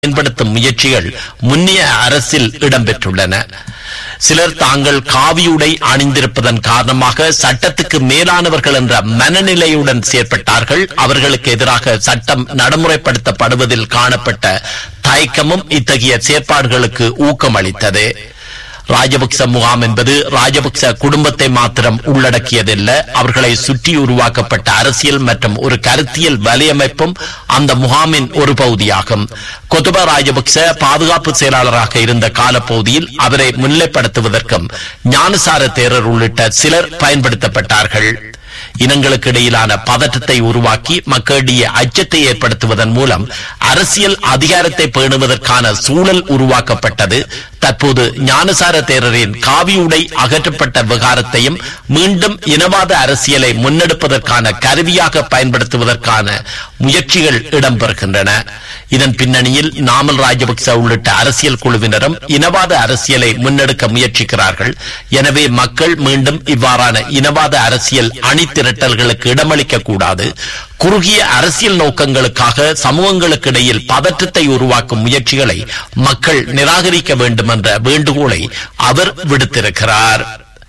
பயன்படுத்தும் முயற்சிகள் முன்னைய அரசில் இடம்பெற்றுள்ளன சிலர் தாங்கள் காவியுடை அணிந்திருப்பதன் காரணமாக சட்டத்துக்கு மேலானவர்கள் என்ற மனநிலையுடன் செயற்பட்டார்கள் அவர்களுக்கு எதிராக சட்டம் நடைமுறைப்படுத்தப்படுவதில் காணப்பட்ட தயக்கமும் இத்தகைய செயற்பாடுகளுக்கு ஊக்கமளித்தது ராஜபக்ச முகாம் என்பது ராஜபக்ச குடும்பத்தை மாத்திரம் உள்ளடக்கியதல்ல அவர்களை சுற்றி உருவாக்கப்பட்ட அரசியல் மற்றும் ஒரு கருத்தியல் வலையமைப்பும் அந்த முகாமின் ஒரு பகுதியாகும் கொத்துபா ராஜபக்ச பாதுகாப்பு செயலாளராக இருந்த காலப்பகுதியில் அவரை முன்னிலைப்படுத்துவதற்கும் ஞானசார தேரர் உள்ளிட்ட சிலர் பயன்படுத்தப்பட்டார்கள் இனங்களுக்கு இடையிலான பதற்றத்தை உருவாக்கி மக்களிடையே அச்சத்தை ஏற்படுத்துவதன் மூலம் அரசியல் அதிகாரத்தை பேணுவதற்கான சூழல் உருவாக்கப்பட்டது தற்போது ஞானசார தேரரின் காவி உடை அகற்றப்பட்ட விவகாரத்தையும் மீண்டும் இனவாத அரசியலை முன்னெடுப்பதற்கான கருவியாக பயன்படுத்துவதற்கான முயற்சிகள் இடம்பெறுகின்றன இதன் பின்னணியில் நாமல் ராஜபக்ச உள்ளிட்ட அரசியல் குழுவினரும் இனவாத அரசியலை முன்னெடுக்க முயற்சிக்கிறார்கள் எனவே மக்கள் மீண்டும் இவ்வாறான இனவாத அரசியல் அணிதிரட்டல்களுக்கு இடமளிக்க கூடாது குறுகிய அரசியல் நோக்கங்களுக்காக சமூகங்களுக்கு இடையில் பதற்றத்தை உருவாக்கும் முயற்சிகளை மக்கள் நிராகரிக்க வேண்டும் என்ற வேண்டுகோளை அவர் விடுத்திருக்கிறார்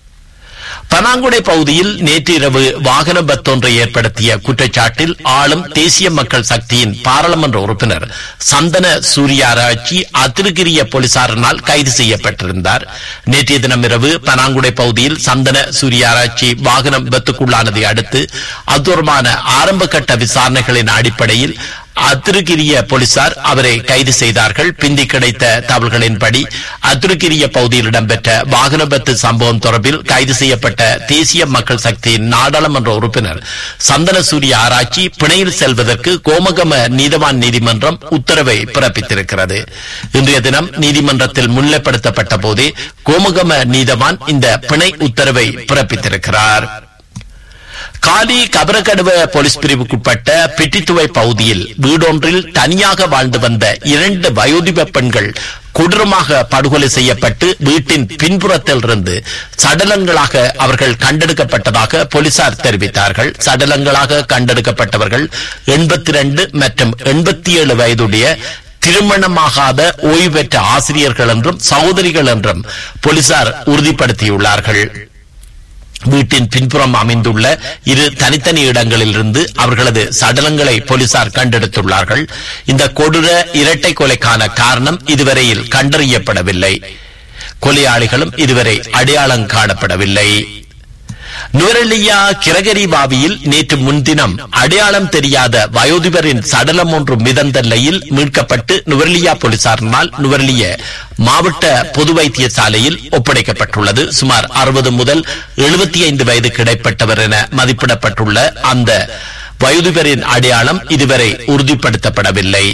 பனாங்குடை பகுதியில் நேற்று இரவு வாகன பத்தொன்றை ஏற்படுத்திய குற்றச்சாட்டில் ஆளும் தேசிய மக்கள் சக்தியின் பாராளுமன்ற உறுப்பினர் சந்தன சூரியாராய்ச்சி அத்திருக்கிரிய போலீசாரினால் கைது செய்யப்பட்டிருந்தார் நேற்றைய தினம் இரவு பனாங்குடை பகுதியில் சந்தன சூரியாராய்ச்சி வாகனம் விபத்துக்குள்ளானதை அடுத்து அது தொடர்பான ஆரம்ப கட்ட விசாரணைகளின் அடிப்படையில் அத்திருக்கிரிய போலீசார் அவரை கைது செய்தார்கள் பிந்தி கிடைத்த தகவல்களின்படி அத்திருக்கிரிய பகுதியில் இடம்பெற்ற வாகன விபத்து சம்பவம் தொடர்பில் கைது செய்யப்பட்ட தேசிய மக்கள் சக்தியின் நாடாளுமன்ற உறுப்பினர் சந்தன சூரிய ஆராய்ச்சி பிணையில் செல்வதற்கு கோமகம நீதவான் நீதிமன்றம் உத்தரவை பிறப்பித்திருக்கிறது இன்றைய தினம் நீதிமன்றத்தில் முன்னிலைப்படுத்தப்பட்ட போதே கோமகம நீதவான் இந்த பிணை உத்தரவை பிறப்பித்திருக்கிறார் காலி கபரகடுவ போலீஸ் பிரிவுக்குட்பட்ட பிட்டித்துவை பகுதியில் வீடொன்றில் தனியாக வாழ்ந்து வந்த இரண்டு வயோதிப பெண்கள் கொடூரமாக படுகொலை செய்யப்பட்டு வீட்டின் பின்புறத்தில் இருந்து சடலங்களாக அவர்கள் கண்டெடுக்கப்பட்டதாக போலீசார் தெரிவித்தார்கள் சடலங்களாக கண்டெடுக்கப்பட்டவர்கள் எண்பத்தி ரெண்டு மற்றும் எண்பத்தி ஏழு வயதுடைய திருமணமாகாத ஓய்வு பெற்ற ஆசிரியர்கள் என்றும் சகோதரிகள் என்றும் போலீசார் உறுதிப்படுத்தியுள்ளார்கள் வீட்டின் பின்புறம் அமைந்துள்ள இரு தனித்தனி இடங்களில் இருந்து அவர்களது சடலங்களை போலீசார் கண்டெடுத்துள்ளார்கள் இந்த கொடூர இரட்டை கொலைக்கான காரணம் இதுவரையில் கண்டறியப்படவில்லை கொலையாளிகளும் இதுவரை அடையாளம் காணப்படவில்லை நுவரெலியா கிரகரி பாவியில் நேற்று முன்தினம் அடையாளம் தெரியாத வயோதிபரின் சடலம் ஒன்று மிதந்த நிலையில் மீட்கப்பட்டு நுவரெலியா போலீசாரினால் நுவரெலிய மாவட்ட பொது வைத்தியசாலையில் ஒப்படைக்கப்பட்டுள்ளது சுமார் அறுபது முதல் எழுபத்தி ஐந்து வயது கிடைப்பட்டவர் என மதிப்பிடப்பட்டுள்ள அந்த வயோதிபரின் அடையாளம் இதுவரை உறுதிப்படுத்தப்படவில்லை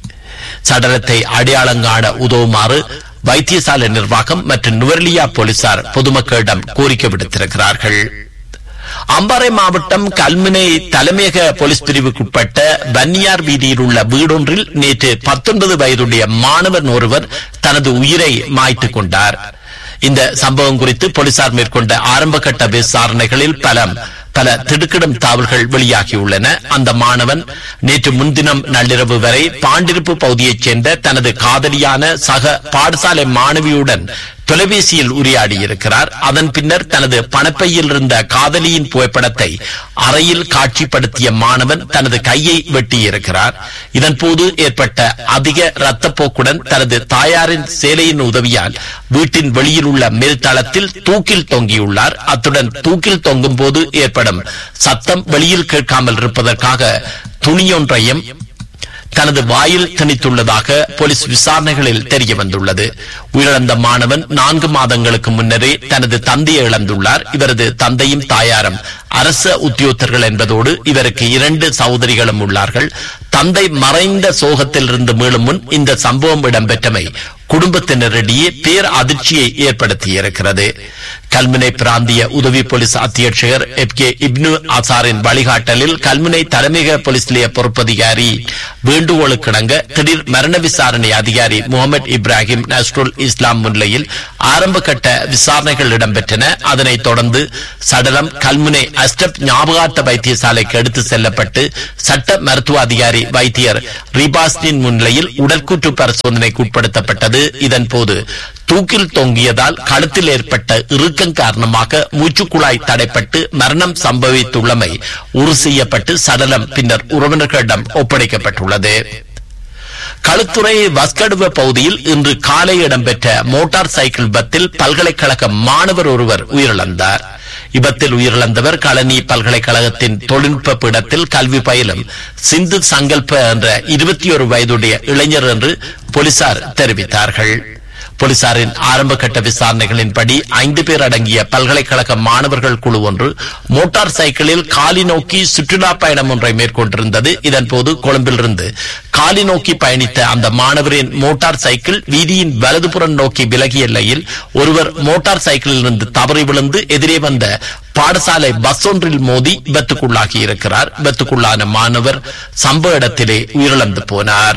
சடலத்தை அடையாளம் காண உதவுமாறு வைத்தியசாலை நிர்வாகம் மற்றும் நுவர்லியா போலீசார் பொதுமக்களிடம் கோரிக்கை விடுத்திருக்கிறார்கள் அம்பாறை மாவட்டம் கல்முனை தலைமையக போலீஸ் பிரிவுக்குட்பட்ட வன்னியார் வீதியில் உள்ள வீடொன்றில் நேற்று பத்தொன்பது வயதுடைய மாணவன் ஒருவர் தனது உயிரை மாய்த்துக் கொண்டார் இந்த சம்பவம் குறித்து போலீசார் மேற்கொண்ட ஆரம்ப கட்ட விசாரணைகளில் பலம் பல திடுக்கிடும் தாவல்கள் வெளியாகியுள்ளன அந்த மாணவன் நேற்று முன்தினம் நள்ளிரவு வரை பாண்டிருப்பு பகுதியைச் சேர்ந்த தனது காதலியான சக பாடசாலை மாணவியுடன் தொலைபேசியில் உரையாடியிருக்கிறார் அதன் பின்னர் தனது பணப்பையில் இருந்த காதலியின் புகைப்படத்தை அறையில் காட்சிப்படுத்திய மாணவன் தனது கையை வெட்டியிருக்கிறார் இதன்போது ஏற்பட்ட அதிக இரத்தப்போக்குடன் தனது தாயாரின் சேலையின் உதவியால் வீட்டின் வெளியில் உள்ள மேல்தளத்தில் தூக்கில் தொங்கியுள்ளார் அத்துடன் தூக்கில் தொங்கும் போது ஏற்படும் சத்தம் வெளியில் கேட்காமல் இருப்பதற்காக துணியொன்றையும் தனது வாயில் திணித்துள்ளதாக போலீஸ் விசாரணைகளில் தெரிய வந்துள்ளது உயிரிழந்த மாணவன் நான்கு மாதங்களுக்கு முன்னரே தனது தந்தையை இழந்துள்ளார் இவரது தந்தையும் தாயாரும் அரச உத்தியோகத்தர்கள் என்பதோடு இவருக்கு இரண்டு சகோதரிகளும் உள்ளார்கள் தந்தை மறைந்த சோகத்தில் இருந்து மீளும் முன் இந்த சம்பவம் இடம்பெற்றமை குடும்பத்தினரிடையே பேர் அதிர்ச்சியை ஏற்படுத்தியிருக்கிறது கல்முனை பிராந்திய உதவி போலீஸ் அத்தியட்சகர் எப் கே இப்னு அசாரின் வழிகாட்டலில் கல்முனை தலைமையக போலீஸ் நிலைய பொறுப்பதிகாரி வேண்டுகோளுக்கிணங்க திடீர் மரண விசாரணை அதிகாரி முகமது இப்ராஹிம் நஸ்ருல் இஸ்லாம் முன்னிலையில் ஆரம்ப கட்ட விசாரணைகள் இடம்பெற்றன அதனைத் தொடர்ந்து சடலம் கல்முனை அஸ்டப் ஞாபகார்த்த வைத்தியசாலைக்கு எடுத்து செல்லப்பட்டு சட்ட மருத்துவ அதிகாரி வைத்தியர் ரிபாஸ்டின் முன்னிலையில் உடற்கூற்று பரிசோதனைக்கு உட்படுத்தப்பட்டது இதன் போது தூக்கில் தொங்கியதால் கழுத்தில் ஏற்பட்ட இறுக்கம் காரணமாக மூச்சுக்குழாய் தடைப்பட்டு மரணம் சம்பவித்துள்ளமை உறுதி செய்யப்பட்டு சடலம் பின்னர் உறவினர்களிடம் ஒப்படைக்கப்பட்டுள்ளது களுத்துறை வஸ்கடுவ பகுதியில் இன்று காலை இடம்பெற்ற மோட்டார் சைக்கிள் விபத்தில் பல்கலைக்கழக மாணவர் ஒருவர் உயிரிழந்தார் விபத்தில் உயிரிழந்தவர் களனி பல்கலைக்கழகத்தின் தொழில்நுட்ப பீடத்தில் கல்வி பயிலும் சிந்து சங்கல்ப என்ற இருபத்தி ஒரு வயதுடைய இளைஞர் என்று போலீசார் தெரிவித்தார்கள் போலீசாரின் ஆரம்ப கட்ட விசாரணைகளின்படி ஐந்து பேர் அடங்கிய பல்கலைக்கழக மாணவர்கள் குழு ஒன்று மோட்டார் சைக்கிளில் காலி நோக்கி சுற்றுலா பயணம் ஒன்றை மேற்கொண்டிருந்தது இதன்போது கொழும்பிலிருந்து காலி நோக்கி பயணித்த அந்த மாணவரின் மோட்டார் சைக்கிள் வீதியின் வலதுபுறம் நோக்கி விலகிய எல்லையில் ஒருவர் மோட்டார் சைக்கிளில் இருந்து தவறி விழுந்து எதிரே வந்த பாடசாலை பஸ் ஒன்றில் மோதி விபத்துக்குள்ளாகி இருக்கிறார் விபத்துக்குள்ளான மாணவர் சம்பவ இடத்திலே உயிரிழந்து போனார்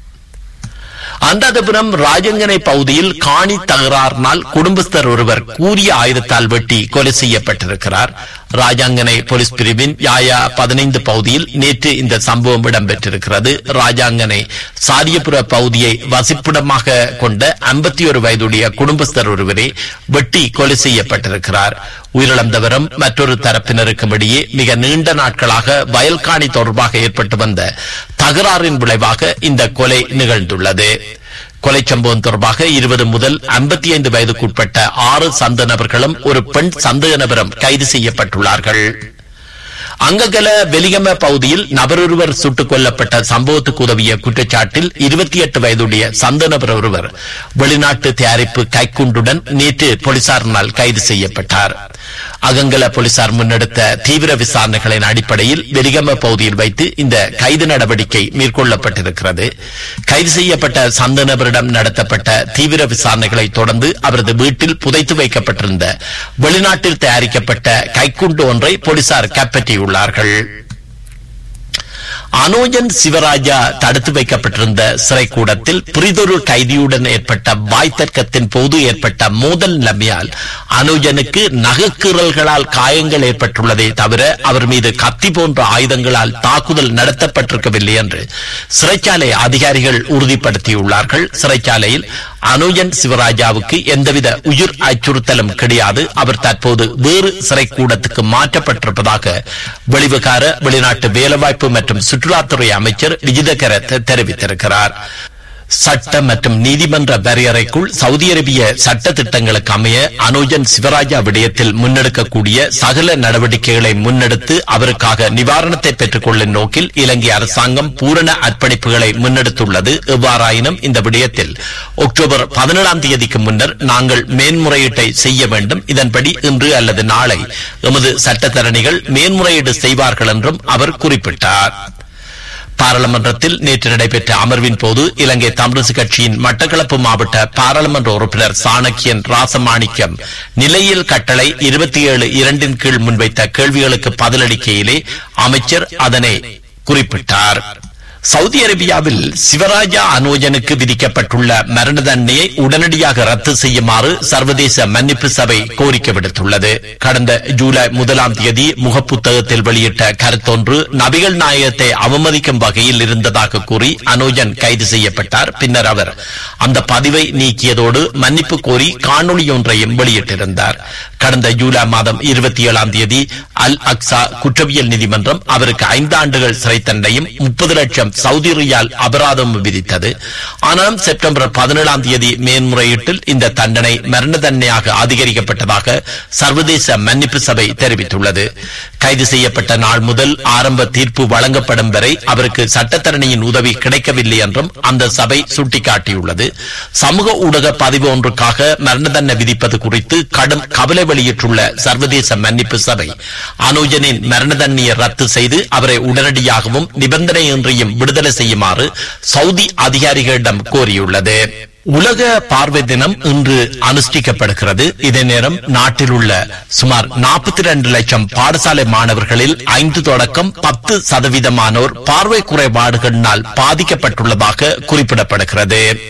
அந்தாதபுரம் ராஜங்கனை பகுதியில் காணி தகராறினால் குடும்பஸ்தர் ஒருவர் கூறிய ஆயுதத்தால் வெட்டி கொலை செய்யப்பட்டிருக்கிறார் ராஜாங்கனை போலீஸ் பிரிவின் யாயா பதினைந்து பகுதியில் நேற்று இந்த சம்பவம் இடம்பெற்றிருக்கிறது ராஜாங்கனை சாரியபுர பகுதியை வசிப்பிடமாக கொண்ட ஐம்பத்தி ஒரு வயதுடைய குடும்பஸ்தர் ஒருவரே வெட்டி கொலை செய்யப்பட்டிருக்கிறார் உயிரிழந்தவரும் மற்றொரு தரப்பினருக்கும் இடையே மிக நீண்ட நாட்களாக வயல்காணி தொடர்பாக ஏற்பட்டு வந்த தகராறின் விளைவாக இந்த கொலை நிகழ்ந்துள்ளது கொலை சம்பவம் தொடர்பாக இருபது முதல் ஐம்பத்தி ஐந்து வயதுக்குட்பட்ட ஆறு சந்த நபர்களும் ஒரு பெண் சந்தேக நபரும் கைது செய்யப்பட்டுள்ளார்கள் அங்ககல வெலிகம பகுதியில் நபரொருவர் சுட்டுக் கொல்லப்பட்ட சம்பவத்துக்கு உதவிய குற்றச்சாட்டில் இருபத்தி எட்டு வயதுடைய சந்த நபர் ஒருவர் வெளிநாட்டு தயாரிப்பு கைக்குண்டுடன் நேற்று போலீசாரினால் கைது செய்யப்பட்டார் அகங்கல போலீசார் முன்னெடுத்த தீவிர விசாரணைகளின் அடிப்படையில் வெலிகம பகுதியில் வைத்து இந்த கைது நடவடிக்கை மேற்கொள்ளப்பட்டிருக்கிறது கைது செய்யப்பட்ட சந்த நபரிடம் நடத்தப்பட்ட தீவிர விசாரணைகளை தொடர்ந்து அவரது வீட்டில் புதைத்து வைக்கப்பட்டிருந்த வெளிநாட்டில் தயாரிக்கப்பட்ட கைக்குண்டு ஒன்றை போலீசார் கைப்பற்றியுள்ளார்கள் அனோஜன் சிவராஜா தடுத்து வைக்கப்பட்டிருந்த சிறைக்கூடத்தில் பிரிதொரு கைதியுடன் ஏற்பட்ட வாய் தர்க்கத்தின் போது ஏற்பட்ட மோதல் நிலைமையால் அனோஜனுக்கு நகைக்கீறல்களால் காயங்கள் ஏற்பட்டுள்ளதே தவிர அவர் மீது கத்தி போன்ற ஆயுதங்களால் தாக்குதல் நடத்தப்பட்டிருக்கவில்லை என்று சிறைச்சாலை அதிகாரிகள் உறுதிப்படுத்தியுள்ளார்கள் சிறைச்சாலையில் அனுஜன் சிவராஜாவுக்கு எந்தவித உயிர் அச்சுறுத்தலும் கிடையாது அவர் தற்போது வேறு சிறைக்கூடத்துக்கு மாற்றப்பட்டிருப்பதாக வெளிவிகார வெளிநாட்டு வேலைவாய்ப்பு மற்றும் சுற்றுலாத்துறை அமைச்சர் விஜிதகர தெரிவித்திருக்கிறார் சட்ட மற்றும் நீதிமன்ற வரையறைக்குள் சவுதி அரேபிய சட்ட திட்டங்களுக்கு அமைய அனுஜன் சிவராஜா விடயத்தில் முன்னெடுக்கக்கூடிய சகல நடவடிக்கைகளை முன்னெடுத்து அவருக்காக நிவாரணத்தை பெற்றுக் கொள்ளும் நோக்கில் இலங்கை அரசாங்கம் பூரண அர்ப்பணிப்புகளை முன்னெடுத்துள்ளது எவ்வாறாயினும் இந்த விடயத்தில் அக்டோபர் பதினேழாம் தேதிக்கு முன்னர் நாங்கள் மேன்முறையீட்டை செய்ய வேண்டும் இதன்படி இன்று அல்லது நாளை எமது சட்டத்தரணிகள் மேன்முறையீடு செய்வார்கள் என்றும் அவர் குறிப்பிட்டார் பாராளுமன்றத்தில் நேற்று நடைபெற்ற அமர்வின் போது இலங்கை தமிழரசு கட்சியின் மட்டக்களப்பு மாவட்ட பாராளுமன்ற உறுப்பினர் சாணக்கியன் ராசமாணிக்கம் நிலையில் கட்டளை இருபத்தி ஏழு இரண்டின் கீழ் முன்வைத்த கேள்விகளுக்கு பதிலளிக்கையிலே அமைச்சர் அதனை குறிப்பிட்டார் சவுதி அரேபியாவில் சிவராஜா அனோஜனுக்கு விதிக்கப்பட்டுள்ள மரண தண்டனையை உடனடியாக ரத்து செய்யுமாறு சர்வதேச மன்னிப்பு சபை கோரிக்கை விடுத்துள்ளது கடந்த ஜூலை முதலாம் தேதி முகப்புத்தகத்தில் வெளியிட்ட கருத்தொன்று நபிகள் நாயகத்தை அவமதிக்கும் வகையில் இருந்ததாக கூறி அனோஜன் கைது செய்யப்பட்டார் பின்னர் அவர் அந்த பதிவை நீக்கியதோடு மன்னிப்பு கோரி காணொலி ஒன்றையும் வெளியிட்டிருந்தார் கடந்த ஜூலை மாதம் இருபத்தி ஏழாம் தேதி அல் அக்சா குற்றவியல் நீதிமன்றம் அவருக்கு ஐந்து ஆண்டுகள் சிறை தண்டனையும் முப்பது லட்சம் சவுதி ரியால் அபராதம் விதித்தது ஆனாலும் செப்டம்பர் பதினேழாம் தேதி மேன்முறையீட்டில் இந்த தண்டனை மரண தண்டனையாக அதிகரிக்கப்பட்டதாக சர்வதேச மன்னிப்பு சபை தெரிவித்துள்ளது கைது செய்யப்பட்ட நாள் முதல் ஆரம்ப தீர்ப்பு வழங்கப்படும் வரை அவருக்கு சட்டத்தரணியின் உதவி கிடைக்கவில்லை என்றும் அந்த சபை சுட்டிக்காட்டியுள்ளது சமூக ஊடக பதிவு ஒன்றுக்காக மரண தண்டனை விதிப்பது குறித்து கடும் கவலை வெளியிட்டுள்ள சர்வதேச மன்னிப்பு சபை அனுஜனின் மரண தண்டனையை ரத்து செய்து அவரை உடனடியாகவும் நிபந்தனையின்றியும் விடுதலை செய்யுமாறு சவுதி அதிகாரிகளிடம் கோரியுள்ளது உலக பார்வை தினம் இன்று அனுஷ்டிக்கப்படுகிறது இதே நேரம் நாட்டில் உள்ள சுமார் நாற்பத்தி இரண்டு லட்சம் பாடசாலை மாணவர்களில் ஐந்து தொடக்கம் பத்து சதவீதமானோர் பார்வை குறைபாடுகளினால் பாதிக்கப்பட்டுள்ளதாக குறிப்பிடப்படுகிறது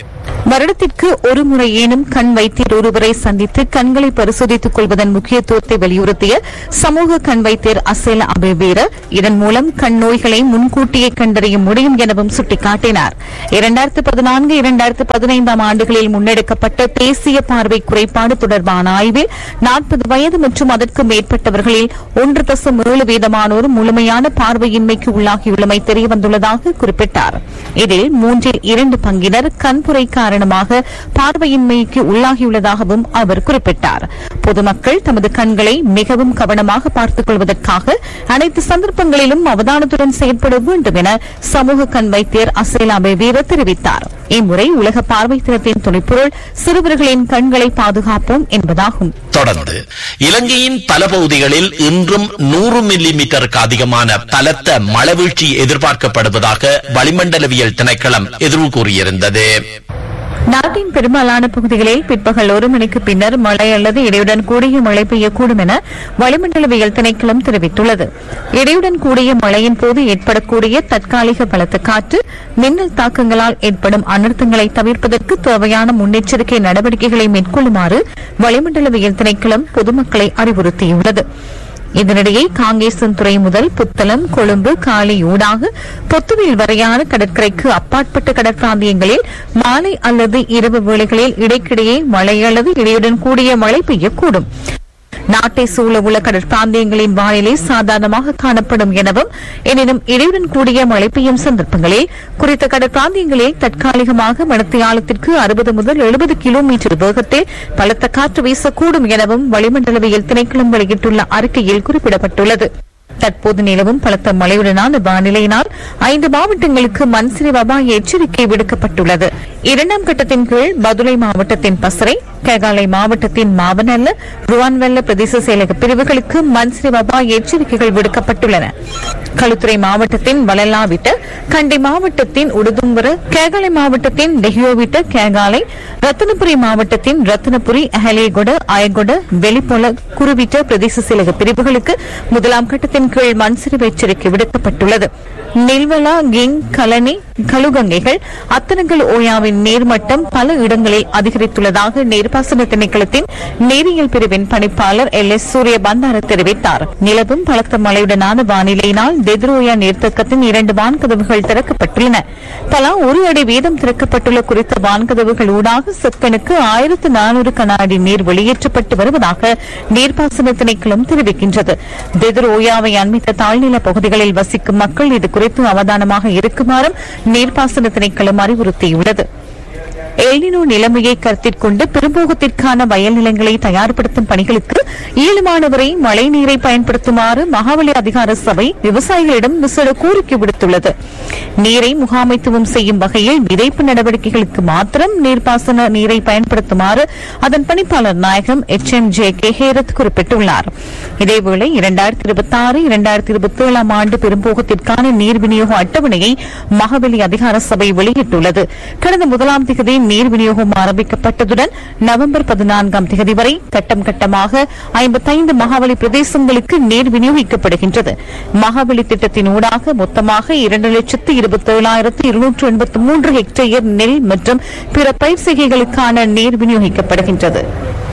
வருடத்திற்கு ஒரு முறையேனும் கண் வைத்தியர் ஒருவரை சந்தித்து கண்களை பரிசோதித்துக் கொள்வதன் முக்கியத்துவத்தை வலியுறுத்திய சமூக கண் வைத்தியர் அசேல அபேவீர இதன் மூலம் கண் நோய்களை முன்கூட்டியே கண்டறிய முடியும் எனவும் சுட்டிக்காட்டினார் இரண்டாயிரத்து பதினான்கு இரண்டாயிரத்து பதினைந்தாம் ஆண்டுகளில் முன்னெடுக்கப்பட்ட தேசிய பார்வை குறைபாடு தொடர்பான ஆய்வில் நாற்பது வயது மற்றும் அதற்கு மேற்பட்டவர்களில் ஒன்று தசம் ஏழு வீதமானோர் முழுமையான பார்வையின்மைக்கு உள்ளாகியுள்ளமை தெரியவந்துள்ளதாக குறிப்பிட்டார் இதில் மூன்றில் இரண்டு பங்கினர் கண்புரை காரணமாக பார்வையின்மைக்கு உள்ளாகியுள்ளதாகவும் அவர் குறிப்பிட்டார் பொதுமக்கள் தமது கண்களை மிகவும் கவனமாக பார்த்துக் கொள்வதற்காக அனைத்து சந்தர்ப்பங்களிலும் அவதானத்துடன் செயற்பட வேண்டும் என சமூக கண் வைத்தியர் அசேலா வீர தெரிவித்தார் இம்முறை உலக பார்வை தினத்தின் துணைப்பொருள் சிறுவர்களின் கண்களை பாதுகாப்போம் என்பதாகும் தொடர்ந்து இலங்கையின் பல பகுதிகளில் இன்றும் நூறு மில்லி மீட்டருக்கு அதிகமான பலத்த மழவீழ்ச்சி எதிர்பார்க்கப்படுவதாக வளிமண்டலவியல் திணைக்களம் எதிர்வு கூறியிருந்தது நாட்டின் பெரும்பாலான பகுதிகளில் பிற்பகல் ஒரு மணிக்கு பின்னர் மழை அல்லது இடையுடன் கூடிய மழை பெய்யக்கூடும் என வளிமண்டலவியல் திணைக்களம் தெரிவித்துள்ளது இடையுடன் கூடிய மழையின் போது ஏற்படக்கூடிய தற்காலிக பலத்த காற்று மின்னல் தாக்கங்களால் ஏற்படும் அனர்த்தங்களை தவிர்ப்பதற்கு தேவையான முன்னெச்சரிக்கை நடவடிக்கைகளை மேற்கொள்ளுமாறு வளிமண்டலவியல் திணைக்களம் பொதுமக்களை அறிவுறுத்தியுள்ளது இதனிடையே காங்கேசன் துறை முதல் புத்தளம் கொழும்பு காலி ஊடாக பொத்துவில் வரையான கடற்கரைக்கு அப்பாற்பட்ட கடற்பிராந்தியங்களில் மாலை அல்லது இரவு வேளைகளில் இடைக்கிடையே மழை அல்லது இடையுடன் கூடிய மழை பெய்யக்கூடும் நாட்டை சூழ உள்ள கடற்பிராந்தியங்களின் வானிலை சாதாரணமாக காணப்படும் எனவும் எனினும் இடையுடன் கூடிய மழை பெய்யும் சந்தர்ப்பங்களில் குறித்த கடற்பிராந்தியங்களில் தற்காலிகமாக மணத்தியாலத்திற்கு அறுபது முதல் எழுபது கிலோமீட்டர் வேகத்தில் பலத்த காற்று வீசக்கூடும் எனவும் வளிமண்டலவியல் திணைக்களம் வெளியிட்டுள்ள அறிக்கையில் குறிப்பிடப்பட்டுள்ளது தற்போது நிலவும் பலத்த மழையுடனான வானிலையினால் ஐந்து மாவட்டங்களுக்கு மண்சரிவு அபாய எச்சரிக்கை விடுக்கப்பட்டுள்ளது இரண்டாம் கட்டத்தின் கீழ் பதுளை மாவட்டத்தின் பசறை கேகாலை மாவட்டத்தின் மாவனல்ல ருவான்வெல்ல பிரதேச செயலக பிரிவுகளுக்கு மண்சரிவு அபாய எச்சரிக்கைகள் விடுக்கப்பட்டுள்ளன களுத்துறை மாவட்டத்தின் வளலாவிட்ட கண்டி மாவட்டத்தின் உடுதும்புர கேகாலை மாவட்டத்தின் டெஹியோவிட்ட கேகாலை ரத்தினபுரி மாவட்டத்தின் ரத்தினபுரி அஹலேகொட அயகொட வெளிப்பொல குருவிட்ட பிரதேச செயலக பிரிவுகளுக்கு முதலாம் கட்டத்தின் கீழ் மண்சரிவு எச்சரிக்கை விடுக்கப்பட்டுள்ளது நெல்வலா கிங் கலனி கழுகங்கைகள் அத்தனங்கள் ஓயாவின் நீர்மட்டம் பல இடங்களில் அதிகரித்துள்ளதாக நீர்ப்பாசன திணைக்களத்தின் நீரியல் பிரிவின் பணிப்பாளர் எல் எஸ் சூரிய பந்தார தெரிவித்தார் நிலவும் பலத்த மழையுடனான வானிலையினால் தெத்ரோயா நீர்த்தக்கத்தின் இரண்டு வான்கதவுகள் திறக்கப்பட்டுள்ளன தலா ஒரு அடி வீதம் திறக்கப்பட்டுள்ள குறித்த வான்கதவுகள் ஊடாக செப்பனுக்கு ஆயிரத்து நானூறு கனாடி நீர் வெளியேற்றப்பட்டு வருவதாக நீர்ப்பாசன திணைக்களம் தெரிவிக்கின்றது தெத்ரோயாவை அண்மித்த தாழ்நில பகுதிகளில் வசிக்கும் மக்கள் இது குறித்து அவதானமாக இருக்குமாறும் நீர்ப்பாசன திணைக்களம் அறிவுறுத்தியுள்ளது எல்னினோ நிலைமையை கருத்தில் கொண்டு பெரும்போகத்திற்கான வயல் நிலங்களை தயார்படுத்தும் பணிகளுக்கு ஈழமானவரை மழை நீரை பயன்படுத்துமாறு மகாவலி அதிகார சபை விவசாயிகளிடம் விசேட கோரிக்கை விடுத்துள்ளது நீரை முகாமைத்துவம் செய்யும் வகையில் விதைப்பு நடவடிக்கைகளுக்கு மாத்திரம் நீர்ப்பாசன நீரை பயன்படுத்துமாறு அதன் பணிப்பாளர் நாயகம் H M J K Herath குறிப்பிட்டுள்ளார் இதேவேளை இரண்டாயிரத்தி இருபத்தி ஆறு இரண்டாயிரத்தி இருபத்தி ஏழாம் ஆண்டு பெரும்போகத்திற்கான நீர் விநியோக அட்டவணையை மகாவலி அதிகார சபை வெளியிட்டுள்ளது கடந்த முதலாம் திகதி நீர் விநியோகம் ஆரம்பிக்கப்பட்டதுடன் நவம்பர் பதினான்காம் திகதி வரை கட்டம் கட்டமாக ஐம்பத்தைந்து மகாவலி பிரதேசங்களுக்கு நீர் விநியோகிக்கப்படுகின்றது மகாவலி திட்டத்தின் ஊடாக மொத்தமாக இரண்டு லட்சத்து இருபத்தி ஏழாயிரத்து இருநூற்று எண்பத்தி மூன்று ஹெக்டேயர் நெல் மற்றும் பிற பயிர் செய்கைகளுக்கான நீர் விநியோகிக்கப்படுகின்றது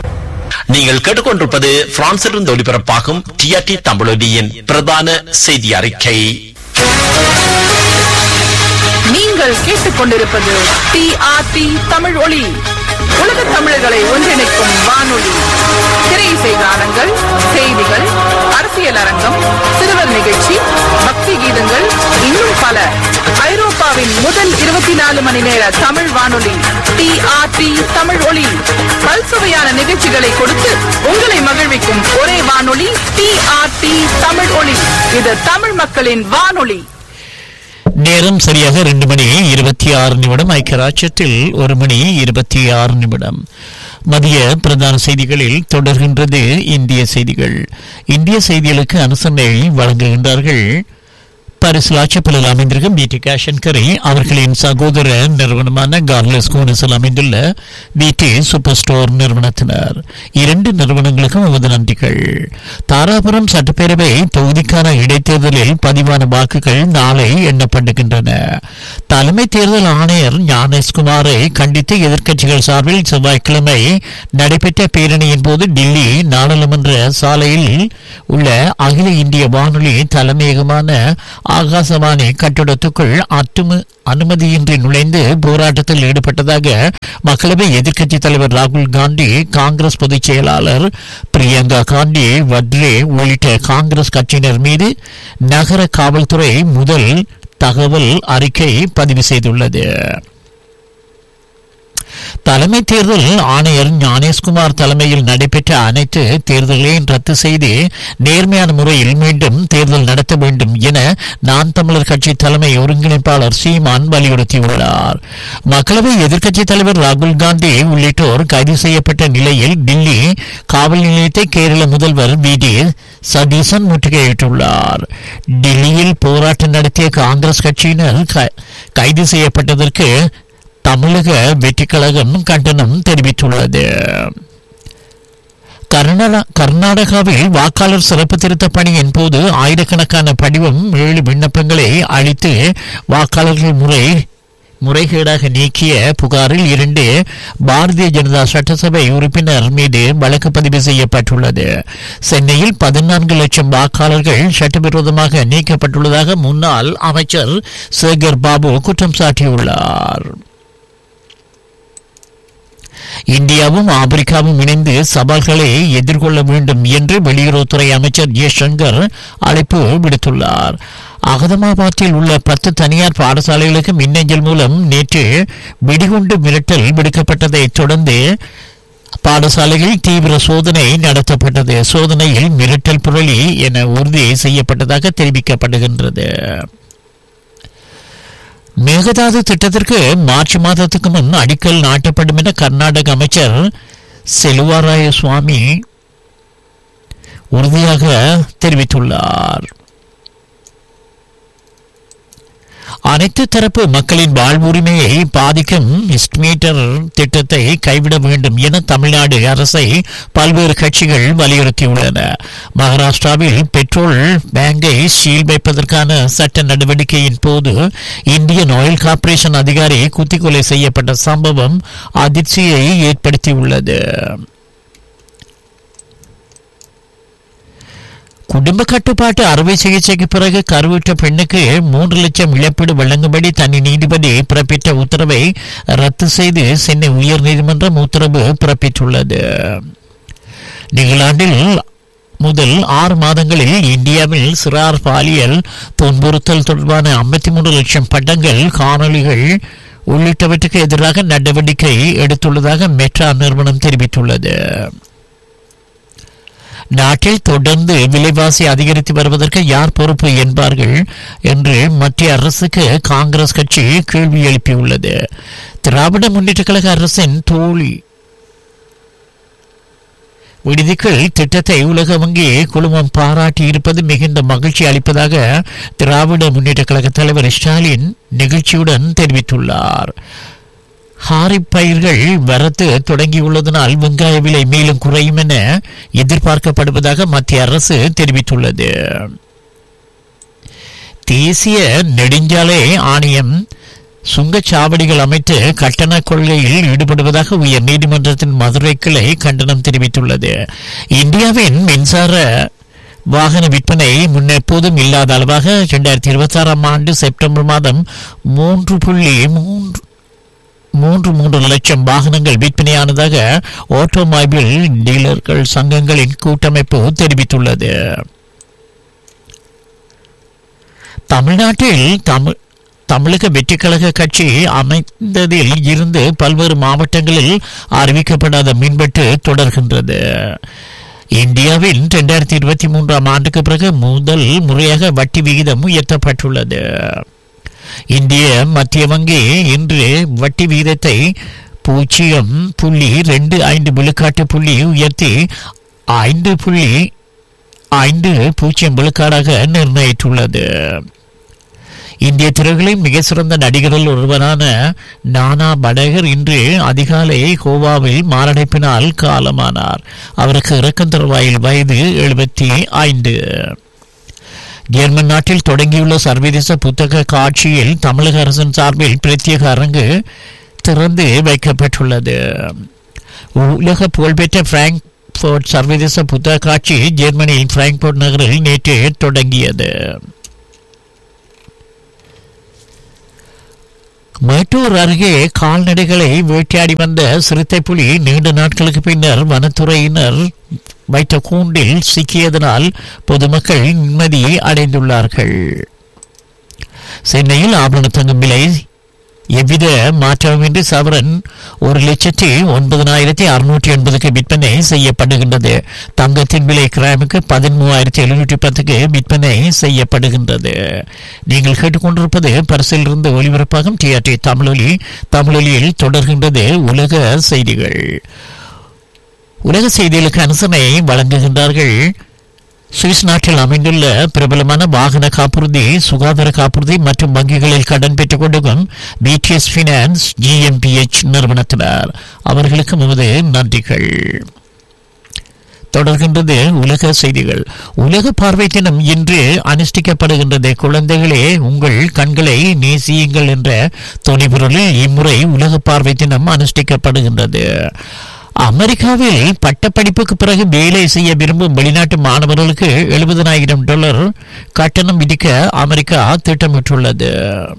நீங்கள் கேட்டுக்கொண்டிருப்பது பிரான்சிலிருந்து ஒலிபரப்பாகும் டிஆர்டி தமிழொலியின் பிரதான செய்தி அறிக்கை நீங்கள் கேட்டுக்கொண்டிருப்பது டிஆர்டி தமிழ் ஒளி உலக தமிழர்களை ஒன்றிணைக்கும் வானொலி திரையிசை கானங்கள் செய்திகள் அரசியல் அரங்கம் சிறுவர் நிகழ்ச்சி பக்தி கீதங்கள் இன்னும் பல ஐரோப்பாவின் முதல் இருபத்தி நாலு மணி நேர தமிழ் வானொலி டிஆர்டி தமிழ் ஒளி பல்சுவையான நிகழ்ச்சிகளை கொடுத்து உங்களை மகிழ்விக்கும் ஒரே வானொலி டிஆர்டி தமிழ் ஒளி இது தமிழ் மக்களின் வானொலி நேரம் சரியாக ரெண்டு மணி இருபத்தி ஆறு நிமிடம் ஐக்கியராட்சத்தில் ஒரு மணி இருபத்தி ஆறு நிமிடம் மதிய பிரதான செய்திகளில் தொடர்கின்றது இந்திய செய்திகள் இந்திய செய்திகளுக்கு அனுசரணை வழங்குகின்றார்கள் பாரிஸ் லாச்சப்பலில் அமைந்திருக்கும் பிடி கேஷன் கரி அவர்களின் சகோதர நிறுவனமான கார்லஸ் கோனஸில் அமைந்துள்ள பிடி சூப்பர் ஸ்டோர் நிறுவனத்தினர் இரண்டு நிறுவனங்களுக்கும் நமது நன்றிகள் தாராபுரம் சட்டப்பேரவை தொகுதிக்கான இடைத்தேர்தலில் பதிவான வாக்குகள் நாளை எண்ணப்படுகின்றன தலைமை தேர்தல் ஆணையர் ஞானேஷ்குமாரை கண்டித்து எதிர்க்கட்சிகள் சார்பில் செவ்வாய்க்கிழமை நடைபெற்ற பேரணியின் போது டில்லி நாடாளுமன்ற சாலையில் உள்ள அகில இந்திய வானொலி தலைமையகமான ஆகாசவாணி கட்டிடத்துக்குள் அத்துமு அனுமதியின்றி நுழைந்து போராட்டத்தில் ஈடுபட்டதாக மக்களவை எதிர்க்கட்சித் தலைவர் ராகுல் காந்தி காங்கிரஸ் பொதுச் செயலாளர் பிரியங்கா காந்தி வட்ரே உள்ளிட்ட காங்கிரஸ் கட்சியினர் மீது நகர காவல்துறை முதல் தகவல் அறிக்கை பதிவு செய்துள்ளது தலைமை தேர்தல் ஆணையர் ஞானேஷ்குமார் தலைமையில் நடைபெற்ற அனைத்து தேர்தல்களையும் ரத்து செய்து நேர்மையான முறையில் மீண்டும் தேர்தல் நடத்த வேண்டும் என நான் தமிழர் கட்சி தலைமை ஒருங்கிணைப்பாளர் சீமான் வலியுறுத்தியுள்ளார் மக்களவை எதிர்க்கட்சித் தலைவர் ராகுல் காந்தி உள்ளிட்டோர் கைது செய்யப்பட்ட நிலையில் டில்லி காவல் நிலையத்தை கேரள முதல்வர் வி டி சதீசன் முற்றுகையிட்டுள்ளார் டில்லியில் போராட்டம் நடத்திய காங்கிரஸ் கட்சியினர் க- கைது செய்யப்பட்டதற்கு தமிழக வெற்றிக் கழகம் கண்டனம் தெரிவித்துள்ளது கர்நாடகா கர்நாடகாவில் வாக்காளர் சிறப்பு திருத்த பணியின் போது ஆயிரக்கணக்கான படிவம் ஏழு விண்ணப்பங்களை அளித்து வாக்காளர்கள் முறை முறைகேடாக நீக்கிய புகாரில் இரண்டு பாரதிய ஜனதா சட்டசபை உறுப்பினர் மீது வழக்கு பதிவு செய்யப்பட்டுள்ளது சென்னையில் பதினான்கு லட்சம் வாக்காளர்கள் சட்டவிரோதமாக நீக்கப்பட்டுள்ளதாக முன்னாள் அமைச்சர் சேகர் பாபு குற்றம் சாட்டியுள்ளார் இந்தியாவும் ஆப்பிரிக்காவும் இணைந்து சவால்களை எதிர்கொள்ள வேண்டும் என்று வெளியுறவுத்துறை அமைச்சர் ஜெய்சங்கர் அழைப்பு விடுத்துள்ளார் அகமதாபாத்தில் உள்ள பத்து தனியார் பாடசாலைகளுக்கு மின்னஞ்சல் மூலம் நேற்று வெடிகுண்டு மிரட்டல் விடுக்கப்பட்டதைத் தொடர்ந்து பாடசாலைகளில் தீவிர சோதனை நடத்தப்பட்டது சோதனையில் மிரட்டல் புரளி என உறுதி செய்யப்பட்டதாக தெரிவிக்கப்படுகின்றது மேகதாது திட்டத்திற்கு மார்ச் மாதத்துக்கு முன் அடிக்கல் நாட்டப்படும் என கர்நாடக அமைச்சர் செல்வாராய சுவாமி உறுதியாக தெரிவித்துள்ளார் அனைத்து தரப்பு மக்களின் வாழ்வுரிமையை பாதிக்கும் இஸ்ட்மீட்டர் திட்டத்தை கைவிட வேண்டும் என தமிழ்நாடு அரசை பல்வேறு கட்சிகள் வலியுறுத்தியுள்ளன மகாராஷ்டிராவில் பெட்ரோல் பேங்கை சீல் வைப்பதற்கான சட்ட நடவடிக்கையின் போது இந்தியன் ஆயில் கார்ப்பரேஷன் அதிகாரி குத்திக்கொலை செய்யப்பட்ட சம்பவம் அதிர்ச்சியை ஏற்படுத்தியுள்ளது குடும்ப கட்டுப்பாட்டு அறுவை சிகிச்சைக்கு பிறகு கருவுற்ற பெண்ணுக்கு மூன்று லட்சம் இழப்பீடு வழங்கும்படி தனி நீதிபதி பிறப்பித்த உத்தரவை ரத்து செய்து சென்னை உயர்நீதிமன்றம் உத்தரவு பிறப்பித்துள்ளது நிகழாண்டில் முதல் ஆறு மாதங்களில் இந்தியாவில் சிறார் பாலியல் துன்புறுத்தல் தொடர்பான ஐம்பத்தி மூன்று லட்சம் பட்டங்கள் காணொளிகள் உள்ளிட்டவற்றுக்கு எதிராக நடவடிக்கை எடுத்துள்ளதாக மெட்ரா நிறுவனம் தெரிவித்துள்ளது நாட்டில் தொடர்ந்து விலைவாசி அதிகரித்து வருவதற்கு யார் பொறுப்பு என்பார்கள் என்று மத்திய அரசுக்கு காங்கிரஸ் கட்சி கேள்வி எழுப்பியுள்ளது திராவிட முன்னேற்ற கழக அரசின் தோழி விடுதிகள் திட்டத்தை உலக வங்கி குழுமம் பாராட்டி இருப்பது மிகுந்த மகிழ்ச்சி அளிப்பதாக திராவிட முன்னேற்ற கழக தலைவர் ஸ்டாலின் நிகழ்ச்சியுடன் தெரிவித்துள்ளார் ஹாரிப் பயிர்கள் வரத்து தொடங்கியுள்ளதனால் வெங்காய விலை மேலும் குறையும் என எதிர்பார்க்கப்படுவதாக மத்திய அரசு தெரிவித்துள்ளது தேசிய நெடுஞ்சாலை ஆணையம் சுங்கச்சாவடிகள் அமைத்து கட்டண கொள்கையில் ஈடுபடுவதாக உயர் நீதிமன்றத்தின் மதுரை கிளை கண்டனம் தெரிவித்துள்ளது இந்தியாவின் மின்சார வாகன விற்பனை முன்னெப்போதும் இல்லாத அளவாக இரண்டாயிரத்தி இருபத்தி ஆறாம் ஆண்டு செப்டம்பர் மாதம் மூன்று புள்ளி மூன்று மூன்று மூன்று லட்சம் வாகனங்கள் விற்பனையானதாக ஆட்டோமொபைல் டீலர்கள் சங்கங்களின் கூட்டமைப்பு தெரிவித்துள்ளது தமிழ்நாட்டில் தமிழ் தமிழக வெற்றிக்கழக கட்சி அமைந்ததில் இருந்து பல்வேறு மாவட்டங்களில் அறிவிக்கப்படாத மின்வெட்டு தொடர்கின்றது இந்தியாவில் இரண்டாயிரத்தி இருபத்தி மூன்றாம் ஆண்டுக்கு பிறகு முதல் முறையாக வட்டி விகிதம் உயர்த்தப்பட்டுள்ளது இந்திய மத்திய வங்கி இன்று வட்டி விகிதத்தை பூஜ்ஜியம் புள்ளி ரெண்டு ஐந்து விழுக்காட்டு புள்ளி உயர்த்தி ஐந்து புள்ளி ஐந்து பூஜ்ஜியம் விழுக்காடாக நிர்ணயித்துள்ளது இந்திய திரைகளின் மிக சிறந்த நடிகரில் ஒருவரான நானா படகர் இன்று அதிகாலை கோவாவில் மாரடைப்பினால் காலமானார் அவருக்கு இறக்கம் தருவாயில் வயது எழுபத்தி ஐந்து ஜெர்மன் நாட்டில் தொடங்கியுள்ள சர்வதேச புத்தக காட்சியில் தமிழக அரசின் சார்பில் பிரத்யேக அரங்கு திறந்து வைக்கப்பட்டுள்ளது உலக புகழ்பெற்ற பிராங்க்போர்ட் சர்வதேச புத்தக காட்சி ஜெர்மனியின் பிராங்க்போர்ட் நகரில் நேற்று தொடங்கியது மேட்டூர் அருகே கால்நடைகளை வேட்டையாடி வந்த சிறுத்தை புலி நீண்ட நாட்களுக்கு பின்னர் வனத்துறையினர் வைத்த கூண்டில் சிக்கியதனால் பொதுமக்கள் நிம்மதியை அடைந்துள்ளார்கள் சென்னையில் ஆபரண தங்கம் விலை எவ்வித மாற்றமின்றி சவரன் ஒரு லட்சத்தி ஒன்பதனாயிரத்தி அறுநூற்றி எண்பதுக்கு விற்பனை செய்யப்படுகின்றது தங்கத்தின் விலை கிராமுக்கு பதிமூவாயிரத்தி எழுநூற்றி பத்துக்கு விற்பனை செய்யப்படுகின்றது நீங்கள் கேட்டுக்கொண்டிருப்பது பரிசிலிருந்து ஒளிபரப்பாகும் டிஆர்டி தமிழொலி தமிழொலியில் தொடர்கின்றது உலக செய்திகள் உலக செய்திகளுக்கு அனுசரணை வழங்குகின்றார்கள் சுவிஸ் நாட்டில் அமைந்துள்ள பிரபலமான வாகன காப்புறுதி சுகாதார காப்புறுதி மற்றும் வங்கிகளில் கடன் பெற்றுக் கொண்டிருக்கும் பிடிஎஸ் பினான்ஸ் ஜிஎம்பிஎச் நிறுவனத்தினர் அவர்களுக்கு நமது நன்றிகள் தொடர்கின்றது உலக செய்திகள் உலக பார்வை தினம் இன்று அனுஷ்டிக்கப்படுகின்றது குழந்தைகளே உங்கள் கண்களை நேசியுங்கள் என்ற துணைபொருளில் இம்முறை உலக பார்வை தினம் அனுஷ்டிக்கப்படுகின்றது அமெரிக்காவில் பட்டப்படிப்புக்கு பிறகு வேலை செய்ய விரும்பும் வெளிநாட்டு மாணவர்களுக்கு எழுபதனாயிரம் டாலர் கட்டணம் விதிக்க அமெரிக்கா திட்டமிட்டுள்ளது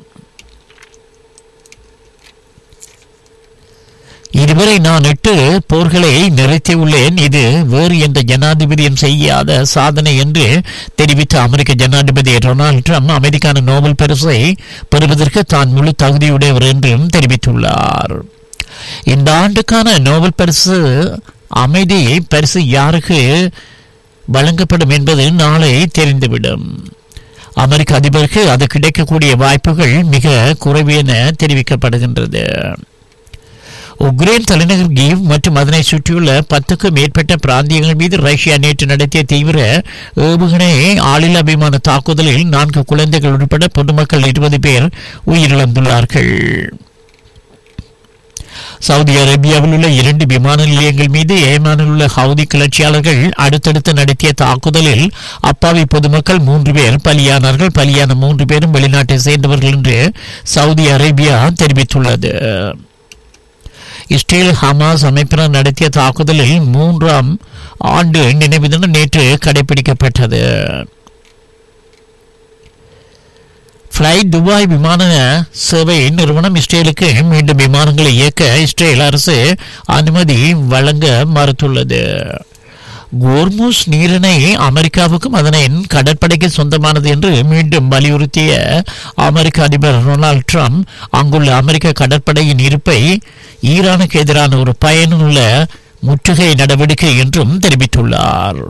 இதுவரை நான் எட்டு போர்களை நிறைத்தியுள்ளேன் இது வேறு எந்த ஜனாதிபதியும் செய்யாத சாதனை என்று தெரிவித்த அமெரிக்க ஜனாதிபதி டொனால்டு ட்ரம்ப் அமைதிக்கான நோபல் பரிசை பெறுவதற்கு தான் முழு தகுதியுடையவர் என்றும் தெரிவித்துள்ளார் இந்த ஆண்டுக்கான நோபல் பரிசு அமைதி பரிசு யாருக்கு வழங்கப்படும் என்பது நாளை தெரிந்துவிடும் அமெரிக்க அதிபருக்கு அது கிடைக்கக்கூடிய வாய்ப்புகள் மிக குறைவு என தெரிவிக்கப்படுகின்றது உக்ரைன் தலைநகர் கீவ் மற்றும் அதனை சுற்றியுள்ள பத்துக்கும் மேற்பட்ட பிராந்தியங்கள் மீது ரஷ்யா நேற்று நடத்திய தீவிர ஏவுகணை ஆளில்லா விமான தாக்குதலில் நான்கு குழந்தைகள் உட்பட பொதுமக்கள் இருபது பேர் உயிரிழந்துள்ளார்கள் சவுதி அரேபியாவில் உள்ள இரண்டு விமான நிலையங்கள் மீது ஏமானில் உள்ள ஹவுதி கிளர்ச்சியாளர்கள் அடுத்தடுத்து நடத்திய தாக்குதலில் அப்பாவி பொதுமக்கள் மூன்று பேர் பலியானார்கள் பலியான மூன்று பேரும் வெளிநாட்டை சேர்ந்தவர்கள் என்று சவுதி அரேபியா தெரிவித்துள்ளது இஸ்ரேல் ஹமாஸ் அமைப்பினர் நடத்திய தாக்குதலில் மூன்றாம் ஆண்டு நினைவு தினம் நேற்று கடைபிடிக்கப்பட்டது ஃப்ளைட் துபாய் விமான சேவை நிறுவனம் இஸ்ரேலுக்கு மீண்டும் விமானங்களை இயக்க இஸ்ரேல் அரசு அனுமதி வழங்க மறுத்துள்ளது கோர்முஸ் நீரிணை அமெரிக்காவுக்கும் அதனின் கடற்படைக்கு சொந்தமானது என்று மீண்டும் வலியுறுத்திய அமெரிக்க அதிபர் டொனால்ட் ட்ரம்ப் அங்குள்ள அமெரிக்க கடற்படையின் இருப்பை ஈரானுக்கு எதிரான ஒரு பயனுள்ள முற்றுகை நடவடிக்கை என்றும் தெரிவித்துள்ளார்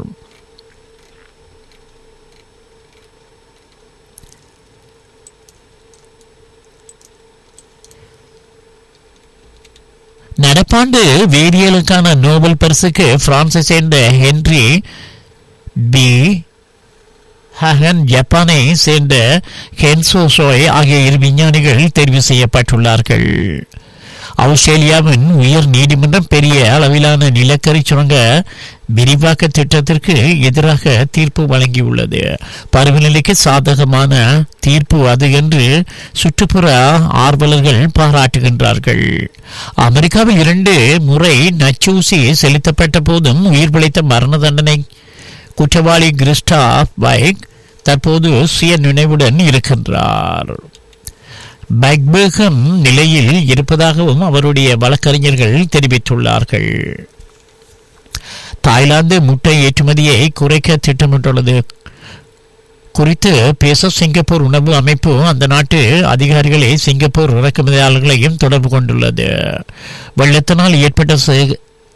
நடப்பாண்டு வேதியியலுக்கான நோபல் பரிசுக்கு பிரான்சை சேர்ந்த ஹென்றி பி ஹகன் ஜப்பானை சேர்ந்த ஹென்சோ சோய் ஆகிய இரு விஞ்ஞானிகள் தெரிவு செய்யப்பட்டுள்ளார்கள் ஆஸ்திரேலியாவின் உயர் நீதிமன்றம் பெரிய அளவிலான நிலக்கரி சுரங்க விரிவாக்க திட்டத்திற்கு எதிராக தீர்ப்பு வழங்கியுள்ளது பருவநிலைக்கு சாதகமான தீர்ப்பு அது என்று சுற்றுப்புற ஆர்வலர்கள் பாராட்டுகின்றார்கள் அமெரிக்காவில் இரண்டு முறை நச்சூசி செலுத்தப்பட்ட போதும் உயிர் பிழைத்த மரண தண்டனை குற்றவாளி கிறிஸ்டா பைக் தற்போது சுய நினைவுடன் இருக்கின்றார் பக்பேகம் நிலையில் இருப்பதாகவும் அவருடைய வழக்கறிஞர்கள் தெரிவித்துள்ளார்கள் தாய்லாந்து முட்டை ஏற்றுமதியை குறைக்க திட்டமிட்டுள்ளது குறித்து பேச சிங்கப்பூர் உணவு அமைப்பு அந்த நாட்டு அதிகாரிகளை சிங்கப்பூர் இறக்குமதியாளர்களையும் தொடர்பு கொண்டுள்ளது வெள்ளத்தினால் ஏற்பட்ட சே-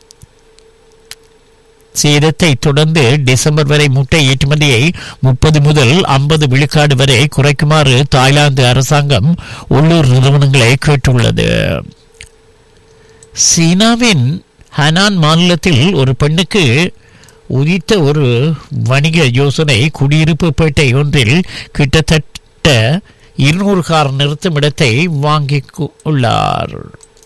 சேதத்தை தொடர்ந்து டிசம்பர் வரை முட்டை ஏற்றுமதியை முப்பது முதல் ஐம்பது விழுக்காடு வரை குறைக்குமாறு தாய்லாந்து அரசாங்கம் உள்ளூர் நிறுவனங்களை கேட்டுள்ளது சீனாவின் ஹனான் மாநிலத்தில் ஒரு பெண்ணுக்கு உதித்த ஒரு வணிக யோசனை குடியிருப்பு பேட்டை ஒன்றில் கிட்டத்தட்ட இருநூறு கார் நிறுத்தும் இடத்தை வாங்கி உள்ளார்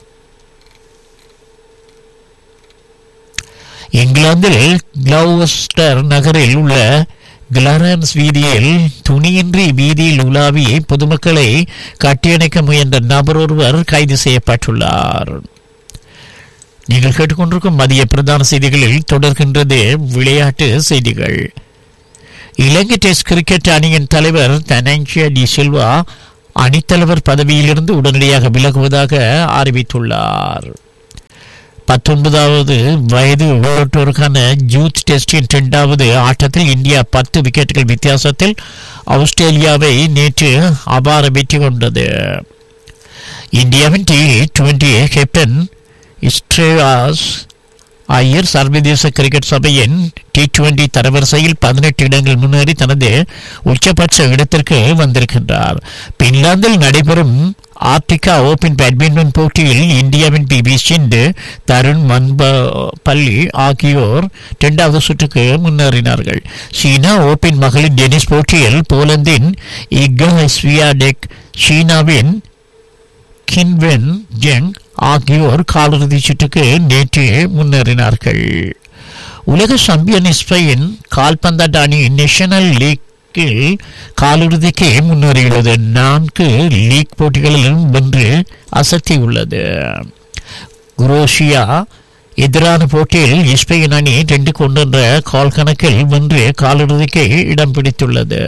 இங்கிலாந்தில் கிளவுஸ்டர் நகரில் உள்ள கிளாரன்ஸ் வீதியில் துணியின்றி வீதியில் உலாவி பொதுமக்களை கட்டியணைக்க முயன்ற நபர் ஒருவர் கைது செய்யப்பட்டுள்ளார் நீங்கள் கேட்டுக்கொண்டிருக்கும் மதிய பிரதான செய்திகளில் தொடர்கின்றது விளையாட்டு செய்திகள் இலங்கை டெஸ்ட் கிரிக்கெட் அணியின் தலைவர் தனஞ்சிய டி சில்வா அணித்தலைவர் பதவியிலிருந்து உடனடியாக விலகுவதாக அறிவித்துள்ளார் பத்தொன்பதாவது வயது உள்ளோட்டோருக்கான ஜூத் டெஸ்டின் இரண்டாவது ஆட்டத்தில் இந்தியா பத்து விக்கெட்டுகள் வித்தியாசத்தில் ஆஸ்திரேலியாவை நேற்று அபார வெற்றி கொண்டது இந்தியாவின் T twenty captain Shreyas Iyer சர்வதேச கிரிக்கெட் சபையின் டி டுவெண்டி தரவரிசையில் பதினெட்டு இடங்கள் முன்னேறி தனது உச்சபட்ச இடத்திற்கு வந்திருக்கின்றார் பின்லாந்தில் நடைபெறும் ஆப்ரிக்கா ஓபன் பேட்மிண்டன் போட்டியில் இந்தியாவின் P V Sindhu Tarun Mannepalli ஆகியோர் இரண்டாவது சுற்றுக்கு முன்னேறினார்கள் சீனா ஓபன் மகளிர் டென்னிஸ் போட்டியில் போலந்தின் இகா ஸ்வியாடெக் சீனாவின் கின்வென் ஜெங் ஆகியோர் காலிறுதி சுற்றுக்கு நேற்று முன்னேறினார்கள் உலக சாம்பியன் ஸ்பெயின் கால்பந்தாட்ட அணி நேஷனல் லீக்கில் காலிறுதிக்கு முன்னேறியுள்ளது நான்கு லீக் போட்டிகளிலும் வென்று அசத்தியுள்ளது குரோஷியா எதிரான போட்டியில் ஸ்பெயின் அணி ரெண்டு கொண்டென்ற கால் கணக்கில் வென்று காலிறுதிக்கு இடம் பிடித்துள்ளது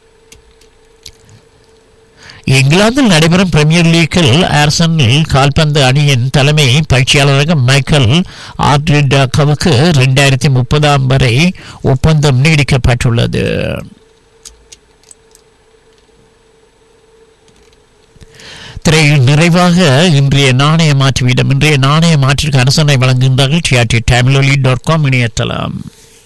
இங்கிலாந்தில் நடைபெறும் பிரீமியர் லீக்கில் ஆர்சனில் கால்பந்து அணியின் தலைமை பயிற்சியாளராக மைக்கேல் ஆர்டிடாக்கவுக்கு இரண்டாயிரத்தி முப்பதாம் வரை ஒப்பந்தம் நீடிக்கப்பட்டுள்ளது திரையில் நிறைவாக இன்றைய நாணய மாற்று வீதம் இன்றைய நாணய மாற்றிற்கு அரசனை வழங்குகின்றார்கள் டிஆர்டி டைம்லொலி டாட் காம் இணையத்தளம்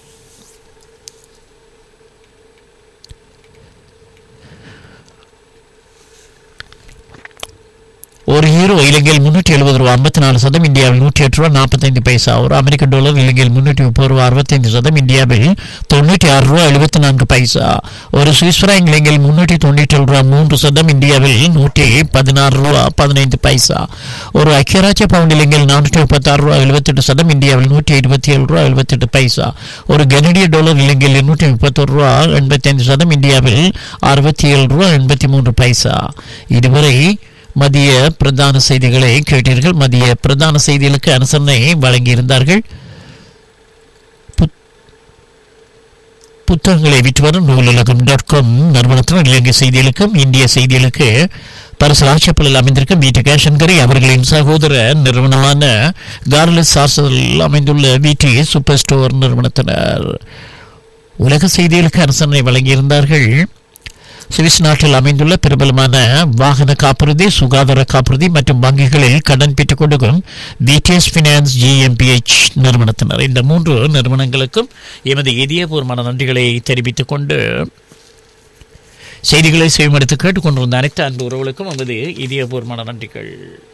ஒரு ஹீரோ இலங்கையில் முன்னூற்றி எழுபது ரூபா ஐம்பத்தி நாலு சதம் இந்தியாவில் நூற்றி எட்டு ரூபா நாற்பத்தைந்து பைசா ஒரு அமெரிக்க டாலர் இலங்கையில் முன்னூற்றி முப்பது ரூபா அறுபத்தைந்து சதம் இந்தியாவில் தொண்ணூற்றி ஆறு ரூபா எழுபத்தி நான்கு பைசா ஒரு சுவிஸ் பிராங்க் இலங்கையில் முன்னூற்றி தொண்ணூற்றி ஏழு ரூபா மூன்று சதம் இந்தியாவில் நூற்றி பதினாறு ரூபா பதினைந்து பைசா ஒரு ஐக்கியராட்சிய பவுண்ட் இலங்கையில் நானூற்றி முப்பத்தாறு ரூபா எழுபத்தெட்டு சதம் இந்தியாவில் நூற்றி இருபத்தி ஏழு ரூபா எழுபத்தெட்டு பைசா ஒரு கனடிய டாலர் இலங்கையில் இருநூற்றி முப்பத்தொரு ரூபா எண்பத்தைந்து சதம் இந்தியாவில் அறுபத்தி ஏழு ரூபா எண்பத்தி மூன்று பைசா இதுவரை மதிய பிரதான செய்திகளை கேட்டீர்கள் மதிய பிரதான செய்திகளுக்கு அனுசரணை வழங்கியிருந்தார்கள் புத்- புத்தகங்களை விற்று வரும் நூலுலகம் டாட் காம் நிறுவனத்தினர் இலங்கை செய்திகளுக்கும் இந்திய செய்திகளுக்கு பரிசலாட்சப்பலில் அமைந்திருக்கும் வீட்டு கேஷன்கரை அவர்களின் சகோதர நிறுவனமான கார்லஸ் சார்சல் அமைந்துள்ள வீட்டி சூப்பர் ஸ்டோர் நிறுவனத்தினர் உலக செய்திகளுக்கு அரசனை வழங்கியிருந்தார்கள் சுவிஸ் நாட்டில் அமைந்துள்ள பிரபலமான வாகன காப்புறுதி சுகாதார காப்புறுதி மற்றும் வங்கிகளில் கடன் பெற்றுக் கொடுக்கும் பிடிஎஸ் பினான்ஸ் ஜிஎம்பிஎச் நிறுவனத்தினர் இந்த மூன்று நிறுவனங்களுக்கும் எமது இதயபூர்வமான நன்றிகளை தெரிவித்துக் கொண்டு செய்திகளை செய்யுமெடுத்து கேட்டுக்கொண்டிருந்த அனைத்து அன்பு உறவுகளுக்கும் எமது இதயபூர்வமான நன்றிகள்